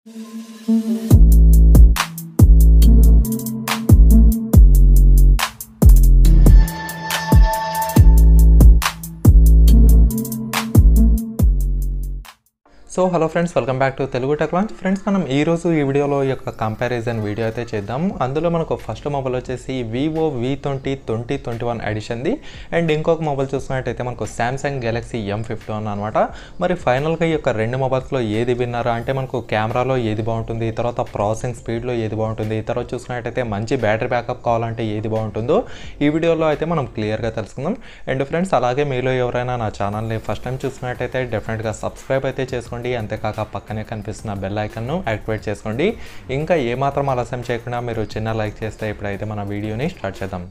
so hello friends welcome back to Telugu tech launch friends మనం ఈ రోజు ఈ వీడియోలో ఈ యొక్క కంపారిజన్ వీడియో అయితే చేద్దాం అందులో మనకు ఫస్ట్ మొబైల్ వచ్చేసి Vivo V twenty twenty twenty one ఎడిషన్ది అండ్ ఇంకొక మొబైల్ చూసుకున్నట్టయితే మనకు Samsung Galaxy M fifty one అనమాట మరి ఫైనల్గా ఈ యొక్క రెండు మొబైల్స్లో ఏది విన్నారా అంటే మనకు కెమెరాలో ఏది బాగుంటుంది తర్వాత ప్రాసెసింగ్ స్పీడ్లో ఏది బాగుంటుంది తర్వాత చూసుకున్నట్టయితే మంచి బ్యాటరీ బ్యాకప్ కావాలంటే ఏది బాగుంటుందో ఈ వీడియోలో అయితే మనం క్లియర్గా తెలుసుకుందాం అండ్ ఫ్రెండ్స్ అలాగే మీలో ఎవరైనా నా ఛానల్ని ఫస్ట్ టైం చూసినట్టయితే డెఫినెట్గా సబ్స్క్రైబ్ అయితే చేసుకోండి అంతేకాక పక్కనే కనిపిస్తున్న బెల్ ఐకన్ను యాక్టివేట్ చేసుకోండి ఇంకా ఏమాత్రం ఆలస్యం చేయకుండా మీరు చిన్న లైక్ చేస్తే ఇప్పుడైతే మన వీడియోని స్టార్ట్ చేద్దాం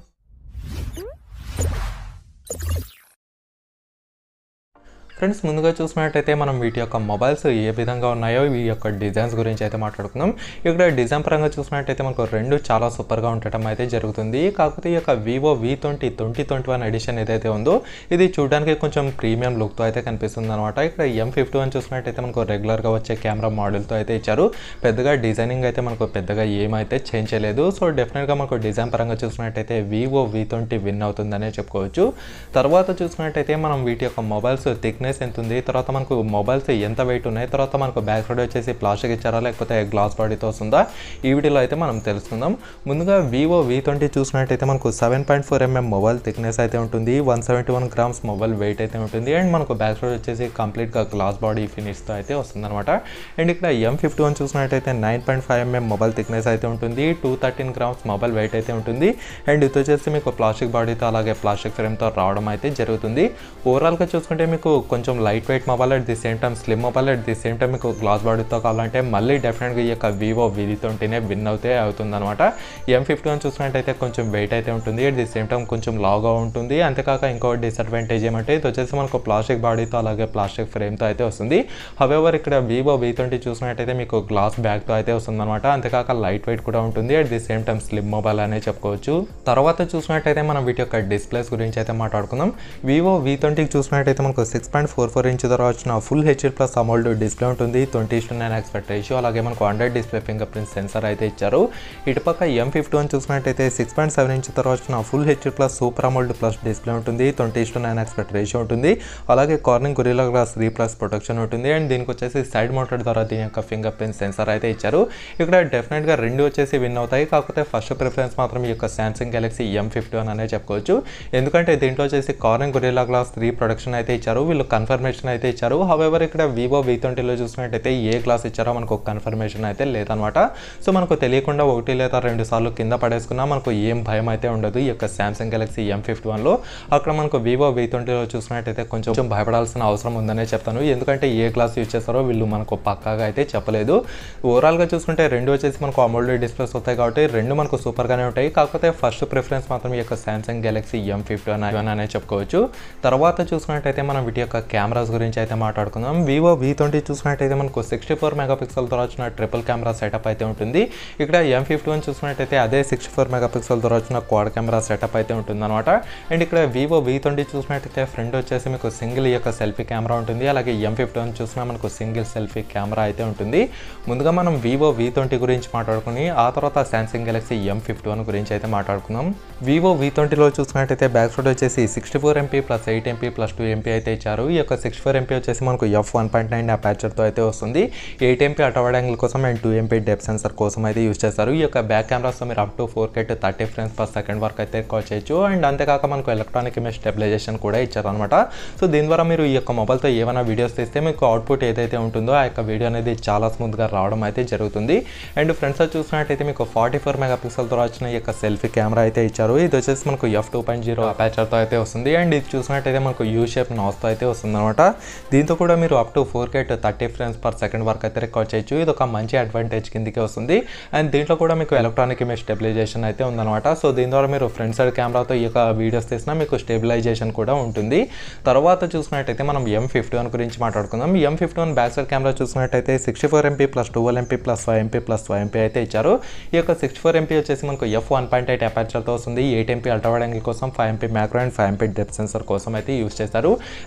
ఫ్రెండ్స్ ముందుగా చూసినట్టయితే మనం వీటి యొక్క మొబైల్స్ ఏ విధంగా ఉన్నాయో ఈ యొక్క డిజైన్స్ గురించి అయితే మాట్లాడుకుందాం ఇక్కడ డిజైన్ పరంగా చూసినట్టయితే మనకు రెండు చాలా సూపర్గా ఉండటం అయితే జరుగుతుంది కాకపోతే ఈ యొక్క Vivo V twenty twenty twenty one edition ఏదైతే ఉందో ఇది చూడడానికి కొంచెం ప్రీమియం లుక్తో అయితే కనిపిస్తుంది అనమాట ఇక్కడ ఎం ఫిఫ్టీ వన్ చూసినట్టయితే మనకు రెగ్యులర్గా వచ్చే కెమెరా మోడల్తో అయితే ఇచ్చారు పెద్దగా డిజైనింగ్ అయితే మనకు పెద్దగా ఏమైతే చేంజ్ చేయలేదు సో డెఫినెట్గా మనకు డిజైన్ పరంగా చూసినట్టయితే వివో వి ట్వంటీ విన్ అవుతుందనే చెప్పుకోవచ్చు తర్వాత చూసినట్టయితే మనం వీటి యొక్క మొబైల్స్ థిక్నెస్ ఎంత ఉంది తర్వాత మనకు మొబైల్స్ ఎంత వెయిట్ ఉన్నాయి తర్వాత మనకు బ్యాక్ సైడ్ వచ్చేసి ప్లాస్టిక్ ఇచ్చారా లేకపోతే గ్లాస్ బాడీతో వస్తుందా ఈ వీడియోలో అయితే మనం తెలుసుకుందాం ముందుగా వివో వి ట్వంటీ చూసినట్టయితే మనకు seven point four mm mobile thickness అయితే ఉంటుంది one seventy one grams mobile weight అయితే ఉంటుంది అండ్ మనకు బ్యాక్ సైడ్ వచ్చేసి కంప్లీట్గా గ్లాస్ బాడీ ఫినిష్తో అయితే వస్తుంది అనమాట అండ్ ఇక్కడ ఎం ఫిఫ్టీ వన్ చూసినట్టయితే nine point five mm mobile thickness అయితే ఉంటుంది two thirteen grams mobile weight అయితే ఉంటుంది అండ్ ఇది వచ్చేసి మీకు ప్లాస్టిక్ బాడీతో అలాగే ప్లాస్టిక్ ఫ్రేమ్తో రావడం అయితే జరుగుతుంది ఓవరాల్గా చూసుకుంటే మీకు కొంచెం light weight mobile at the same time slim mobile at the same time మీకు గ్లాస్ బాడీతో కావాలంటే మళ్ళీ డెఫినెట్గా ఈ యొక్క వివో విధితోంటేనే విన్ అవుతే అవుతుంది అనమాట ఎం ఫిఫ్టీ వన్ చూసినట్టయితే కొంచెం వెయిట్ అయితే ఉంటుంది అట్ ది సేమ్ టైం కొంచెం లాగా ఉంటుంది అంతేకాక ఇంకో డిసడ్వాంటేజ్ ఏమంటే ఇది వచ్చేసి మనకు ప్లాస్టిక్ బాడీతో అలాగే ప్లాస్టిక్ ఫ్రేమ్తో అయితే వస్తుంది హవెవర్ ఇక్కడ వివో వి ట్వంటీ చూసినట్టయితే మీకు గ్లాస్ బ్యాగ్తో అయితే వస్తుంది అనమాట అంతేకాక లైట్ వెయిట్ కూడా ఉంటుంది at the same time slim mobile అనే చెప్పుకోవచ్చు తర్వాత చూసినట్టయితే మనం వీటి యొక్క డిస్ప్లేస్ గురించి అయితే మాట్లాడుకుందాం వివో వి ట్వంటీకి చూసినట్టయితే మనకు six point four four inch ద్వారా వచ్చిన full HD plus AMOLED display ఉంటుంది twenty to nine aspect ratio అలాగే మనకు under display fingerprint sensor అయితే ఇచ్చారు ఇటుపక్క ఎం ఫిఫ్టీ వన్ చూసినట్టయితే సిక్స్ పాయింట్ సెవెన్ ఇంచ్ ద్వారా వచ్చిన full HD plus super AMOLED plus display ఉంటుంది twenty to nine aspect ratio ఉంటుంది అలాగే Corning Gorilla glass three plus protection ఉంటుంది అండ్ దీనికి వచ్చేసి సైడ్ మౌంటెడ్ ద్వారా దీని యొక్క ఫింగర్ ప్రింట్ సెన్సర్ అయితే ఇచ్చారు ఇక్కడ డెఫినెట్గా రెండు వచ్చేసి విన్ అవుతాయి కాకపోతే ఫస్ట్ ప్రిఫరెన్స్ మాత్రం ఈ యొక్క Samsung Galaxy M fifty one అనే చెప్పుకోవచ్చు ఎందుకంటే దీంట్లో వచ్చేసి Corning Gorilla glass three production అయితే ఇచ్చారు వీళ్ళు కన్ఫర్మేషన్ అయితే ఇచ్చారు హవెవర్ ఇక్కడ వివో వి ట్వంటీలో చూసినట్టయితే ఏ గ్లాస్ ఇచ్చారో మనకు కన్ఫర్మేషన్ అయితే లేదనమాట సో మనకు తెలియకుండా ఒకటి లేదా రెండు సార్లు కింద పడేసుకున్నా మనకు ఏం భయం అయితే ఉండదు ఈ యొక్క శాంసంగ్ గెలాక్సీ ఎం ఫిఫ్టీ వన్లో అక్కడ మనకు వివో వి ట్వంటీలో చూసినట్టయితే కొంచెం భయపడాల్సిన అవసరం ఉందనే చెప్తాను ఎందుకంటే ఏ గ్లాస్ యూజ్ చేస్తారో వీళ్ళు మనకు పక్కాగా అయితే చెప్పలేదు ఓవరాల్గా చూసుకుంటే రెండు వచ్చేసి మనకు అమౌల్డ్ డిస్ప్లేస్ వస్తాయి కాబట్టి రెండు మనకు సూపర్గానే ఉంటాయి కాకపోతే ఫస్ట్ ప్రిఫరెన్స్ మాత్రం ఈ యొక్క Samsung Galaxy M fifty one అనే చెప్పుకోవచ్చు తర్వాత చూసుకున్నట్టయితే మనం వీటి యొక్క కెమెరాస్ గురించి అయితే మాట్లాడుకుందాం వివో వి ట్వంటీ చూసినట్టయితే మనకు సిక్స్టీ ఫోర్ మెగాపిక్సెల్తో వచ్చిన ట్రిపుల్ కెమెరా సెటప్ అయితే ఉంటుంది ఇక్కడ ఎం ఫిఫ్టీ వన్ చూసినట్టయితే అదే సిక్స్టీ ఫోర్ మెగాపిక్సెల్తో వచ్చిన క్వాడ్ కెమెరా సెటప్ అయితే ఉంటుంది అనమాట అండ్ ఇక్కడ వివో వి ట్వంటీ చూసినట్టయితే ఫ్రంట్ వచ్చేసి మీకు సింగిల్ ఈ యొక్క సెల్ఫీ కెమెరా ఉంటుంది అలాగే ఎం ఫిఫ్టీ వన్ చూసినా మనకు సింగిల్ సెల్ఫీ కెమెరా అయితే ఉంటుంది ముందుగా మనం వివో వి ట్వంటీ గురించి మాట్లాడుకుని ఆ తర్వాత Samsung Galaxy M fifty one గురించి అయితే మాట్లాడుకుందాం వివో వి ట్వంటీలో చూసినట్టయితే బ్యాక్ సైడ్ వచ్చేసి sixty four MP plus eight MP plus two MP అయితే ఇచ్చారు ఈ యొక్క సిక్స్టీ ఫోర్ ఎంపీ వచ్చేసి మనకు ఎఫ్ వన్ పాయింట్ నైన్ అపాచర్తో అయితే వస్తుంది ఎయిట్ ఎంపీ అటవర్డ్ యాంగిల్ కోసం and two MP depth sensor కోసం అయితే యూస్ చేస్తారు ఈ యొక్క బ్యాక్ కెమెరాస్తో మీరు up to four K at thirty frames per second వరకు అయితే రికార్డ్ చేయొచ్చు అండ్ అంతేకాక మనకు ఎలక్ట్రానిక్ ఇమేజ్ స్టెబిలైజేషన్ కూడా ఇచ్చారనమాట సో దీని ద్వారా మీరు ఈ యొక్క మొబైల్తో ఏమైనా వీడియోస్ తీస్తే మీకు అవుట్పుట్ ఏదైతే ఉంటుందో ఆ యొక్క వీడియో అనేది చాలా స్మూత్గా రావడం అయితే జరుగుతుంది అండ్ ఫ్రెండ్స్ చూసినట్టయితే మీకు ఫార్టీ ఫోర్ మెగా పిక్సెల్తో వచ్చిన ఈ యొక్క సెల్ఫీ కెమెరా అయితే ఇచ్చారు ఇది వచ్చేసి మనకు ఎఫ్ టూ పాయింట్ జీరో అపాచర్తో అయితే వస్తుంది అండ్ ఇది చూసినట్టయితే మనకు యూ షేప్ నాస్తో అయితే వస్తుంది అనమాట దీంతో కూడా మీరు up to four K at thirty frames per second వరకు అయితే రికార్డ్ చేయొచ్చు ఇది ఒక మంచి అడ్వాంటేజ్ కిందకి వస్తుంది అండ్ దీంట్లో కూడా మీకు ఎలక్ట్రానిక్ ఇమేజ్ స్టెబిలైజేషన్ అయితే ఉందన్నమాట సో దీని ద్వారా మీరు ఫ్రంట్ సైడ్ కెమెరాతో ఈ యొక్క వీడియోస్ తీసినా మీకు స్టెబిలైజేషన్ కూడా ఉంటుంది తర్వాత చూసినట్టయితే మనం ఎం ఫిఫ్టీ వన్ గురించి మాట్లాడుకుందాం M fifty one back side camera చూసినట్టయితే sixty four MP plus twelve MP plus five MP plus five MP అయితే ఇచ్చారు ఈ యొక్క సిక్స్టీ ఫోర్ ఎంపీ వచ్చేసి మనకు ఎఫ్ వన్ పాయింట్ ఎయిట్ అపాచర్తో వస్తుంది ఎయిట్ ఎంపీ అల్ట్రావైడ్ యాంగిల్ కోసం five MP macro and five MP depth sensor కోసం అయితే యూస్ చేస్తారు అండ్ దీంతో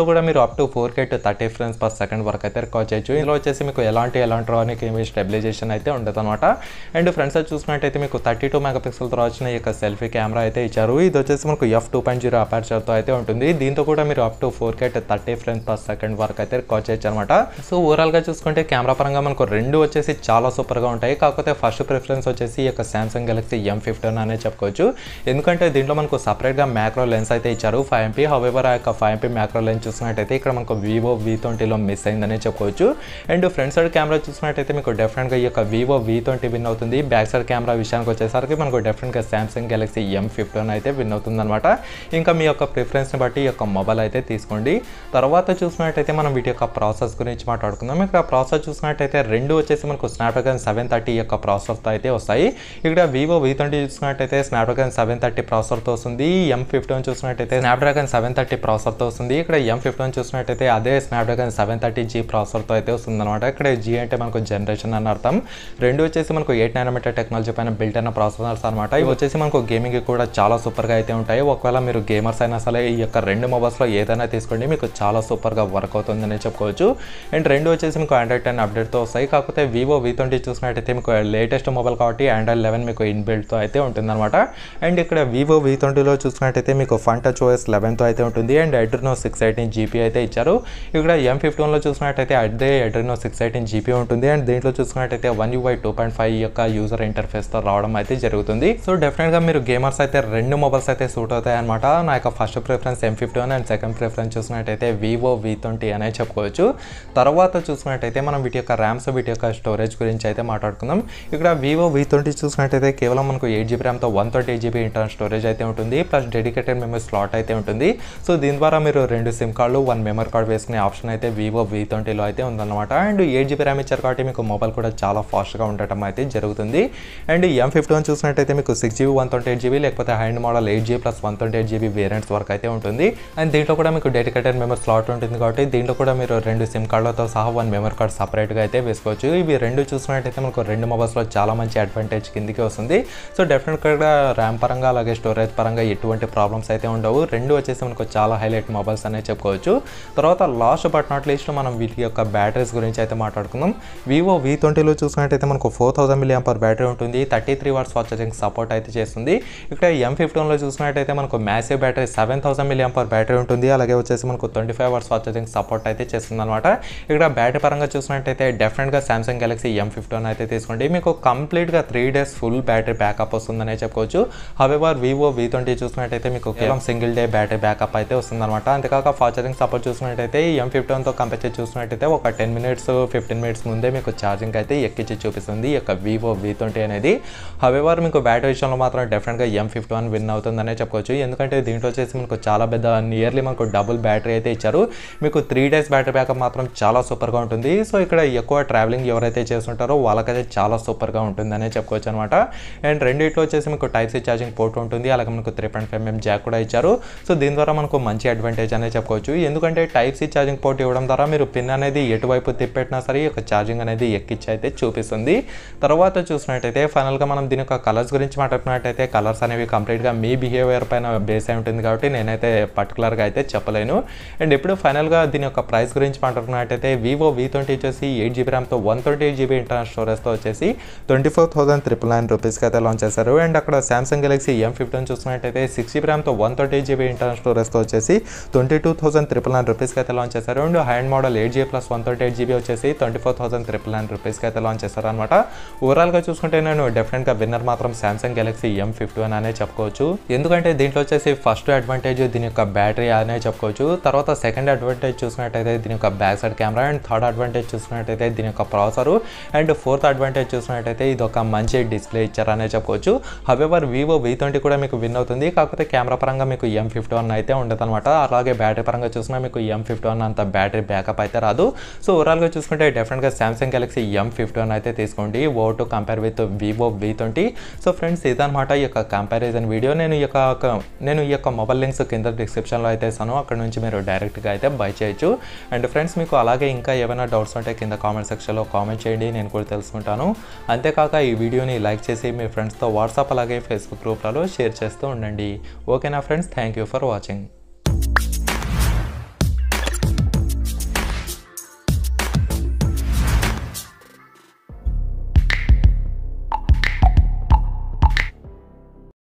దీంట్లో కూడా మీరు up to four K to thirty frames per second వరకు అయితే రికార్డ్ చేయొచ్చు ఇందులో వచ్చేసి మీకు ఎలాంటి ఎలాంట్రానిక్ ఇమేజ్ స్టెబిలైజేషన్ అయితే ఉండదు అనమాట అండ్ ఫ్రంట్ సైడ్ చూసుకున్నట్టయితే మీకు థర్టీ టూ మెగా పిక్సెల్తో వచ్చిన ఈ యొక్క సెల్ఫీ కెమెరా అయితే ఇచ్చారు ఇది వచ్చేసి మనకు ఎఫ్ టూ పాయింట్ జీరో అపార్చర్తో అయితే ఉంటుంది దీంతో కూడా మీరు up to four K to thirty frames per second వరకు అయితే రికార్డ్ చేయొచ్చు అనమాట సో ఓవరాల్గా చూసుకుంటే కెమెరా పరంగా మనకు రెండు వచ్చేసి చాలా సూపర్గా ఉంటాయి కాకపోతే ఫస్ట్ ప్రిఫరెన్స్ వచ్చేసి ఈ యొక్క సామ్సంగ్ గెలాక్సీ ఎం ఫిఫ్టీన్ అనే చెప్పుకోవచ్చు ఎందుకంటే దీంట్లో మనకు సపరేట్గా మ్యాక్రో లెన్స్ అయితే ఇచ్చారు ఫైవ్ ఎంపీ హవెవర్ ఆ యొక్క ఫైవ్ ఎంపీ మ్యాక్రో లెన్స్ చూసినట్టయితే ఇక్కడ మనకు వివో వి ట్వంటీలో మిస్ అయిందనే చెప్పుకోవచ్చు అండ్ ఫ్రంట్ సైడ్ కెమెరా చూసినట్టయితే మీకు డెఫినెట్గా ఈ యొక్క వివో వి ట్వంటీ విన్ అవుతుంది బ్యాక్ సైడ్ కెమెరా విషయానికి వచ్చేసరికి మనకు డెఫినెట్గా సామ్సంగ్ గెలాక్సీ ఎం ఫిఫ్టీన్ అయితే విన్ అవుతుంది అనమాట ఇంకా మీ యొక్క ప్రిఫరెన్స్ని బట్టి ఈ యొక్క మొబైల్ అయితే తీసుకోండి తర్వాత చూసినట్టయితే మనం వీటి యొక్క ప్రాసెస్ గురించి మాట్లాడుకుందాం ఇక్కడ ప్రాసెస్ చూసినట్టయితే రెండు వచ్చేసి మనకు స్నాప్డ్రాగన్ సెవెన్ థర్టీ యొక్క ప్రాసెసర్తో అయితే వస్తాయి ఇక్కడ వివో వి ట్వంటీ చూసినట్టయితే స్నాప్డ్రాగన్ సెవెన్ థర్టీ ప్రాసెసర్తో వస్తుంది ఎం ఫిఫ్టీన్ చూసినట్టయితే స్నాప్డ్రాగన్ సెవెన్ థర్టీ ప్రాసెసర్తో వస్తుంది ఇక్కడ ఎం ఫిఫ్టీన్ చూసినట్టయితే అదే స్నాప్డ్రాగన్ సెవెన్ థర్టీ జీ ప్రాసెసర్తో అయితే వస్తుంది అనమాట ఇక్కడ జీ అంటే మనకు జనరేషన్ అని అర్థం రెండు వచ్చేసి మనకు ఎయిట్ నానోమీటర్ టెక్నాలజీ పైన బిల్ట్ అయిన ప్రాసెసర్స్ అనమాట ఇవి వచ్చేసి మనకు గేమింగ్ కూడా చాలా సూపర్గా అయితే ఉంటాయి ఒకవేళ మీరు గేమర్స్ అయినా సరే ఈ యొక్క రెండు మొబైల్స్లో ఏదైనా తీసుకోండి మీకు చాలా సూపర్గా వర్క్ అవుతుందని చెప్పుకోవచ్చు అండ్ రెండు వచ్చేసి మీకు ఆండ్రాయిడ్ టెన్ అప్డేట్తో వస్తాయి కాకపోతే వివో వి ట్వంటీ చూసినట్టయితే మీకు లేటెస్ట్ మొబైల్ కాబట్టి ఆండ్రాయిడ్ లెవెన్ మీకు ఇన్బిల్ట్తో అయితే ఉంటుందన్నమాట అండ్ ఇక్కడ వివో వి ట్వంటీలో చూసినట్టయితే మీకు ఫన్ టచ్ ఓఎస్ లెవెన్తో అయితే ఉంటుంది and Adreno six eighteen GP అయితే ఇచ్చారు ఇక్కడ ఎం ఫిఫ్టీన్లో చూసినట్టయితే అదే ఎడ్రినో సిక్స్ ఎయిటీన్ జీపీ ఉంటుంది అండ్ దీంట్లో చూసుకున్నట్టయితే one UI two point five యొక్క యూజర్ ఇంటర్ఫేస్తో రావడం అయితే జరుగుతుంది సో డెఫినెట్గా మీరు గేమర్స్ అయితే రెండు మొబైల్స్ అయితే సూట్ అవుతాయి అనమాట నా యొక్క first preference M fifteen and second preference చూసినట్టయితే వివో వి ట్వంటీ అనే చెప్పుకోవచ్చు తర్వాత చూసుకున్నట్టయితే మనం వీటి యొక్క ర్యామ్స్ వీటి యొక్క స్టోరేజ్ గురించి అయితే మాట్లాడుకుందాం ఇక్కడ వివో వి ట్వంటీ చూసినట్టయితే కేవలం మనకు ఎయిట్ జీబీ ర్యామ్తో one twenty GB internal storage అయితే ఉంటుంది ప్లస్ డెడికేటెడ్ మెమరీ స్లాట్ అయితే ఉంటుంది సో దీని ద్వారా మీరు రెండు సిమ్ కార్డులు వన్ మెమరీ కార్డ్ వేసుకునే ఆప్షన్ అయితే వివో వి ట్వంటీలో అయితే ఉందన్నమాట అండ్ ఎయిట్ జీబీ ర్యామ్ ఇచ్చారు కాబట్టి మీకు మొబైల్ కూడా చాలా ఫాస్ట్గా ఉండటం అయితే జరుగుతుంది అండ్ ఎం ఫిఫ్టీ వన్ చూసినట్టయితే మీకు six GB one twenty eight GB లేకపోతే high end model eight GB plus one twenty eight GB variants వరకు అయితే ఉంటుంది అండ్ దీంట్లో కూడా మీకు డెడికేటెడ్ మెమరీ స్లాట్ ఉంటుంది కాబట్టి దీంట్లో కూడా మీరు రెండు సిమ్ కార్డులతో సహా వన్ మెమరీ కార్డ్ సపరేట్గా అయితే వేసుకోవచ్చు ఇవి రెండు చూసినట్టయితే మనకు రెండు మొబైల్స్లో చాలా మంచి అడ్వాంటేజ్ కిందికి వస్తుంది సో డెఫినెట్గా ర్యామ్ పరంగా అలాగే స్టోరేజ్ పరంగా ఎటువంటి ప్రాబ్లమ్స్ అయితే ఉండవు రెండు వచ్చేసి మనకు చాలా హైలైట్ మొబైల్స్ అనే చెప్పుకోవచ్చు తర్వాత లాస్ట్ బట్ నాట్ లీస్ట్ మనం వీటి యొక్క బ్యాటరీస్ గురించి అయితే మాట్లాడుకుందాం వివో వి ట్వంటీలో చూసినట్టయితే మనకు four thousand milliamp per battery ఉంటుంది thirty three watts fast charging support అయితే చేస్తుంది ఇక్కడ ఎం ఫిఫ్టీన్లో చూసినట్టయితే మనకు massive battery seven thousand milliamp per battery ఉంటుంది అలాగే వచ్చేసి మనకు twenty five watts fast charging support అయితే చేస్తుంది అనమాట ఇక్కడ బ్యాటరీ పరంగా చూసినట్టయితే డెఫినెట్గా సామ్సంగ్ గెలాక్సీ ఎం ఫిఫ్టీన్ అయితే తీసుకోండి మీకు కంప్లీట్గా three days full battery backup వస్తుందనే చెప్పుకోవచ్చు హవెవర్ వివో వి ట్వంటీ చూసినట్టయితే మీకు కేవలం సింగిల్ డే బ్యాటరీ బ్యాకప్ అయితే వస్తుందన్నమాట అంతేకాక ఫాస్ట్ ఛార్జింగ్ సపోర్ట్ చూసినట్టయితే ఎం ఫిఫ్టీన్తో కంపేర్ చేసి చూసినట్టయితే ఒక టెన్ మినిట్స్ ఫిఫ్టీన్ మినిట్స్ ముందే మీకు ఛార్జింగ్ అయితే ఎక్కించి చూపిస్తుంది ఈ యొక్క వివో వి ట్వంటీ అనేది హవెవర్ మీకు బ్యాటరీ విషయంలో మాత్రం డెఫినెట్గా ఎం ఫిఫ్టీ వన్ విన్ అవుతుందనే చెప్పుకోవచ్చు ఎందుకంటే దీంట్లో వచ్చేసి మీకు చాలా పెద్ద నియర్లీ మనకు డబుల్ బ్యాటరీ అయితే ఇచ్చారు మీకు త్రీ డేస్ బ్యాటరీ బ్యాకప్ మాత్రం చాలా సూపర్గా ఉంటుంది సో ఇక్కడ ఎక్కువ ట్రావెలింగ్ ఎవరైతే చేస్తుంటారో వాళ్ళకైతే చాలా సూపర్గా ఉంటుందనే చెప్పుకోవచ్చు అనమాట అండ్ రెండిట్లో వచ్చేసి మీకు టైప్ సి ఛార్జింగ్ పోర్ట్ ఉంటుంది అలాగే మనకు three point five mm jack కూడా ఇచ్చారు సో దీని ద్వారా మనకు మంచి అడ్వాంటేజ్ అనే చెప్పుకోవచ్చు ఎందుకంటే టైప్ సి ఛార్జింగ్ పోర్ట్ ఇవ్వడం ద్వారా మీరు పిన్ అనేది ఎటువైపు తిప్పెట్టినా సరే ఈ యొక్క ఛార్జింగ్ అనేది ఎక్కించి అయితే చూపిస్తుంది తర్వాత చూసినట్టయితే ఫైనల్గా మనం దీని యొక్క కలర్స్ గురించి మాట్లాడుకున్నట్టయితే కలర్స్ అనేవి కంప్లీట్గా మీ బిహేవియర్ పైన బేస్ అయి ఉంటుంది కాబట్టి నేనైతే పర్టికులర్గా అయితే చెప్పలేను అండ్ ఇప్పుడు ఫైనల్గా దీని యొక్క ప్రైస్ గురించి మాట్లాడుకున్నట్టయితే వివో వి ట్వంటీ వచ్చేసి ఎయిట్ జీబీ ర్యామ్తో one twenty eight GB internal స్టోరేజ్తో వచ్చేసి twenty four thousand triple nine రూపీస్కి అయితే లాంచ్ చేశారు అండ్ అక్కడ సామ్సంగ్ గెలాక్సీ ఎం ఫిఫ్టీన్ చూసినట్టయితే సిక్స్ జీబీ ర్యామ్తో one thirty eight GB internal స్టోరేజ్తో వచ్చేసి twenty two thousand triple nine రూపీస్కి అయితే లాంచ్ చేశారు and high end model eight GB plus one thirty eight GB వచ్చేసి twenty four thousand triple nine రూపీస్కి అయితే లాంచ్ చేశారు అనమాట ఓవరాల్గా చూసుకుంటే నేను డెఫినెట్గా విన్నర్ మాత్రం Samsung Galaxy M fifty one అనే చెప్పుకోవచ్చు ఎందుకంటే దీంట్లో వచ్చేసి ఫస్ట్ అడ్వాంటేజ్ దీని యొక్క బ్యాటరీ అనే చెప్పుకోవచ్చు తర్వాత సెకండ్ అడ్వాంటేజ్ చూసినట్టయితే దీని యొక్క back side camera and third advantage చూసినట్టయితే దీని యొక్క ప్రాసెసర్ అండ్ ఫోర్త్ అడ్వాంటేజ్ చూసినట్టయితే ఇది ఒక మంచి డిస్ప్లే ఇచ్చారనే చెప్పుకోవచ్చు హవెవర్ వివో వి ట్వంటీ కూడా మీకు విన్ అవుతుంది కాకపోతే కెమెరా పరంగా మీకు ఎం ఫిఫ్టీ వన్ అయితే ఉండదు అనమాట అలాగే బ్యాటరీ పరంగా చూసినా మీకు ఎం ఫిఫ్టీ వన్ అంత బ్యాటరీ బ్యాకప్ అయితే రాదు సో ఓవరాల్గా చూసుకుంటే డెఫినెట్గా Samsung Galaxy M fifty one అయితే తీసుకోండి ఓ to compare with Vivo V twenty so friends ఇదనమాట ఈ యొక్క కంపారిజన్ వీడియో నేను ఈ యొక్క నేను ఈ యొక్క మొబైల్ లింక్స్ కింద డిస్క్రిప్షన్లో అయితే ఇస్తాను అక్కడ నుంచి మీరు డైరెక్ట్గా అయితే బై చేయొచ్చు అండ్ ఫ్రెండ్స్ మీకు అలాగే ఇంకా ఏమైనా డౌట్స్ ఉంటే కింద కామెంట్ సెక్షన్లో కామెంట్ చేయండి నేను కూడా తెలుసుకుంటాను అంతేకాక ఈ వీడియోని లైక్ చేసి మీ ఫ్రెండ్స్తో వాట్సాప్ అలాగే ఫేస్బుక్ గ్రూప్లలో షేర్ చేస్తూ ఉండండి ఓకేనా friends thank you for watching